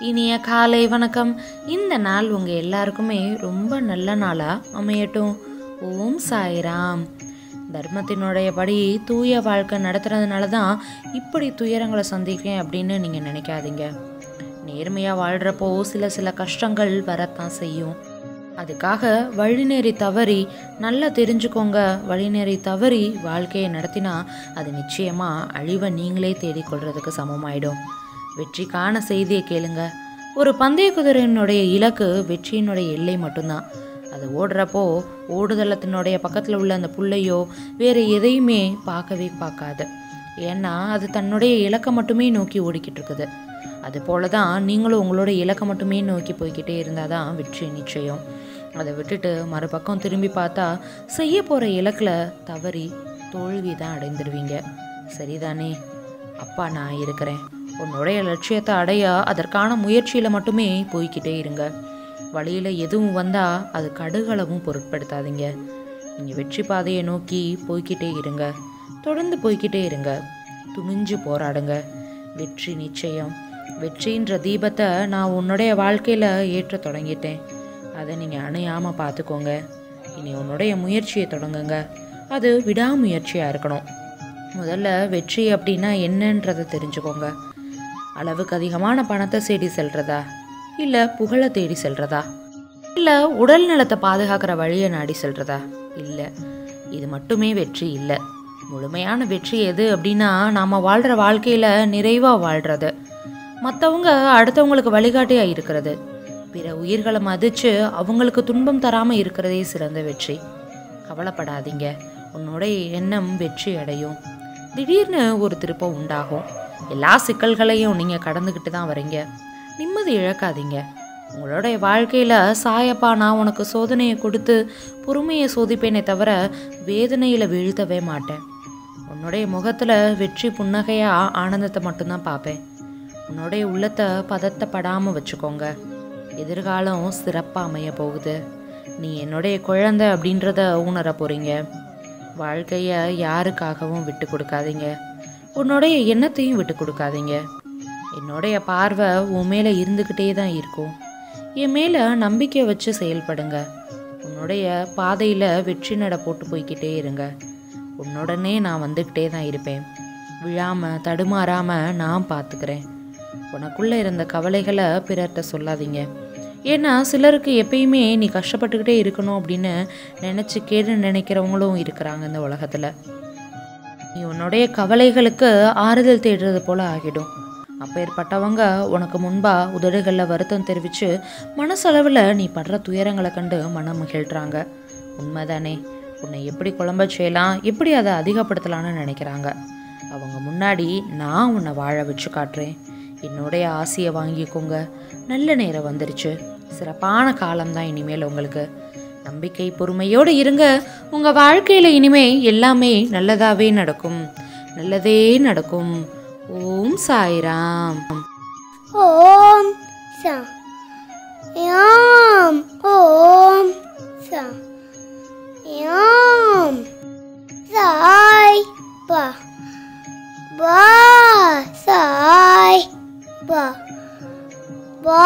இனிய காலை வணக்கம் இந்த நாள் உங்கள் எல்லாருக்குமே ரொம்ப நல்ல நாளாக அமையட்டும் ஓம் சாய்ராம் தர்மத்தினுடைய படி தூய வாழ்க்கை நடத்துறதுனால தான் இப்படி துயரங்களை சந்திக்கிறேன் அப்படின்னு நீங்கள் நினைக்காதீங்க நேர்மையாக வாழ்கிறப்போ சில சில கஷ்டங்கள் வரத்தான் செய்யும் அதுக்காக வழிநெறி தவறி நல்லா தெரிஞ்சுக்கோங்க வழிநெறி தவறி வாழ்க்கையை நடத்தினா அது நிச்சயமாக அழிவை நீங்களே தேடிக்கொள்றதுக்கு சமமாயிடும் வெற்றிக்கான செய்தியை கேளுங்க ஒரு பந்தய குதிரையினுடைய இலக்கு வெற்றியினுடைய எல்லை மட்டும்தான் அது ஓடுறப்போ ஓடுதளத்தினுடைய பக்கத்தில் உள்ள அந்த புல்லையோ வேறு எதையுமே பார்க்கவே பார்க்காது ஏன்னா அது தன்னுடைய இலக்கை மட்டுமே நோக்கி ஓடிக்கிட்டு இருக்குது அது போல தான் நீங்களும் உங்களோட இலக்கை மட்டுமே நோக்கி போய்கிட்டே இருந்தால் தான் வெற்றி நிச்சயம் அதை விட்டுட்டு மறுபக்கம் திரும்பி பார்த்தா செய்ய போகிற இலக்கில் தவறி தோல்வி தான் அடைந்துடுவீங்க சரிதானே அப்பா நான் இருக்கிறேன் உன்னுடைய லட்சியத்தை அடைய அதற்கான முயற்சியில் மட்டுமே போய்கிட்டே இருங்க வழியில் எதுவும் வந்தால் அது கடுகளவும் பொருட்படுத்தாதீங்க நீங்கள் வெற்றி பாதையை நோக்கி போய்கிட்டே இருங்க தொடர்ந்து போய்கிட்டே இருங்க துணிஞ்சு போராடுங்க வெற்றி நிச்சயம் வெற்றின்ற தீபத்தை நான் உன்னுடைய வாழ்க்கையில் ஏற்ற தொடங்கிட்டேன் அதை நீங்கள் அணையாமல் பார்த்துக்கோங்க இனி உன்னுடைய முயற்சியை தொடங்குங்க அது விடாமுயற்சியாக இருக்கணும் முதல்ல வெற்றி அப்படின்னா என்னன்றதை தெரிஞ்சுக்கோங்க அளவுக்கு அதிகமான பணத்தை தேடி செல்றதா இல்லை புகழை தேடி செல்றதா இல்லை உடல் நலத்தை பாதுகாக்கிற வழியை நாடி செல்றதா இல்லை இது மட்டுமே வெற்றி இல்லை முழுமையான வெற்றி எது அப்படின்னா நாம் வாழ்கிற வாழ்க்கையில் நிறைவாக வாழ்கிறது மற்றவங்க அடுத்தவங்களுக்கு வழிகாட்டியாக இருக்கிறது பிற உயிர்களை மதித்து அவங்களுக்கு துன்பம் தராமல் இருக்கிறதே சிறந்த வெற்றி கவலைப்படாதீங்க உன்னுடைய எண்ணம் வெற்றி அடையும் திடீர்னு ஒரு திருப்பம் உண்டாகும் எல்லா சிக்கல்களையும் நீங்கள் கடந்துக்கிட்டு தான் வரீங்க நிம்மதி இழக்காதீங்க உங்களுடைய வாழ்க்கையில் சாயப்பா நான் உனக்கு சோதனையை கொடுத்து பொறுமையை சோதிப்பேனே தவிர வேதனையில் வீழ்த்தவே மாட்டேன் உன்னுடைய முகத்தில் வெற்றி புன்னகையாக ஆனந்தத்தை மட்டும்தான் பார்ப்பேன் உன்னுடைய உள்ளத்தை பதத்தப்படாமல் வச்சுக்கோங்க எதிர்காலம் சிறப்பாக அமைய போகுது நீ என்னுடைய குழந்தை அப்படின்றத உணர போகிறீங்க வாழ்க்கையை யாருக்காகவும் விட்டு கொடுக்காதீங்க உன்னுடைய எண்ணத்தையும் விட்டு கொடுக்காதீங்க என்னுடைய பார்வை உன் மேலே இருந்துக்கிட்டே தான் இருக்கும் என் மேலே நம்பிக்கை வச்சு செயல்படுங்க உன்னுடைய பாதையில் வெற்றி நட போட்டு போய்கிட்டே இருங்க உன்னுடனே நான் வந்துக்கிட்டே தான் இருப்பேன் விழாமல் தடுமாறாமல் நான் பார்த்துக்கிறேன் உனக்குள்ளே இருந்த கவலைகளை பிறர்கிட்ட சொல்லாதீங்க ஏன்னா சிலருக்கு எப்பயுமே நீ கஷ்டப்பட்டுக்கிட்டே இருக்கணும் அப்படின்னு நினச்சி கேட்டு நினைக்கிறவங்களும் இருக்கிறாங்க இந்த உலகத்தில் நீ உன்னுடைய கவலைகளுக்கு ஆறுதல் தேடுறது போல ஆகிடும் அப்பேற்பட்டவங்க உனக்கு முன்பா உதடுகளில் வருத்தம் தெரிவித்து மனசளவில் நீ படுற துயரங்களை கண்டு மனம் மகிழ்கிறாங்க உண்மைதானே உன்னை எப்படி குழம்ப செய்யலாம் எப்படி அதை அதிகப்படுத்தலாம்னு நினைக்கிறாங்க அவங்க முன்னாடி நான் உன்னை வாழ வச்சு காட்டுறேன் என்னுடைய ஆசையை வாங்கிக்கோங்க நல்ல நேரம் வந்துருச்சு சிறப்பான காலம்தான் இனிமேல் உங்களுக்கு நம்பிக்கை பொறுமையோடு இருங்க உங்கள் வாழ்க்கையில் இனிமே எல்லாமே நல்லதாகவே நடக்கும் நல்லதே நடக்கும் ஓம் சாய்ராம் ஓம் சா யாம் ஓம் சா யாம் சாய் பா பா சாய் பா பா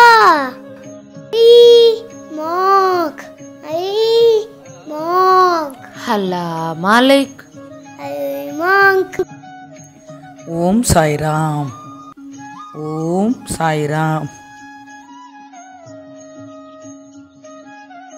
ஐ மாக் ஐ மாக் ஹல்லா மாலிக் ஐ மாக் ஓம் சாய்ராம் ஓம் சாய்ராம்